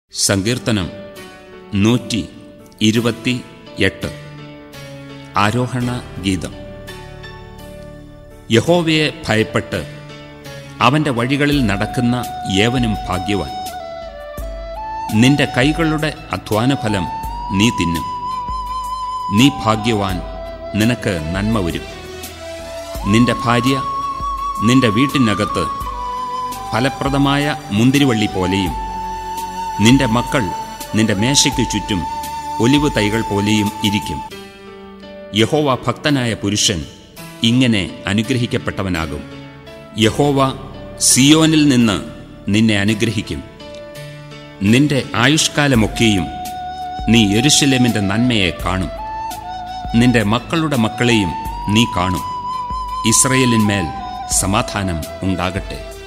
സങ്കീർത്തനം നൂറ്റി ഇരുപത്തി എട്ട് ആരോഹണ ഗീതം യഹോവയെ ഭയപ്പെട്ട് അവൻ്റെ വഴികളിൽ നടക്കുന്ന ഏവനും ഭാഗ്യവാൻ നിന്റെ കൈകളുടെ അധ്വാനഫലം നീ തിന്നും നീ ഭാഗ്യവാൻ നിനക്ക് നന്മ വരും നിന്റെ ഭാര്യ നിന്റെ വീട്ടിനകത്ത് ഫലപ്രദമായ മുന്തിരിവള്ളി പോലെയും നിന്റെ മക്കൾ നിന്റെ മേശയ്ക്കു ചുറ്റും ഒലിവ് തൈകൾ പോലെയും ഇരിക്കും യഹോവ ഭക്തനായ പുരുഷൻ ഇങ്ങനെ അനുഗ്രഹിക്കപ്പെട്ടവനാകും യഹോവ സിയോനിൽ നിന്ന് നിന്നെ അനുഗ്രഹിക്കും നിന്റെ ആയുഷ്കാലമൊക്കെയും നീ യെരുശലേമിന്റെ നന്മയെ കാണും നിന്റെ മക്കളുടെ മക്കളെയും നീ കാണും ഇസ്രയേലിന്മേൽ സമാധാനം ഉണ്ടാകട്ടെ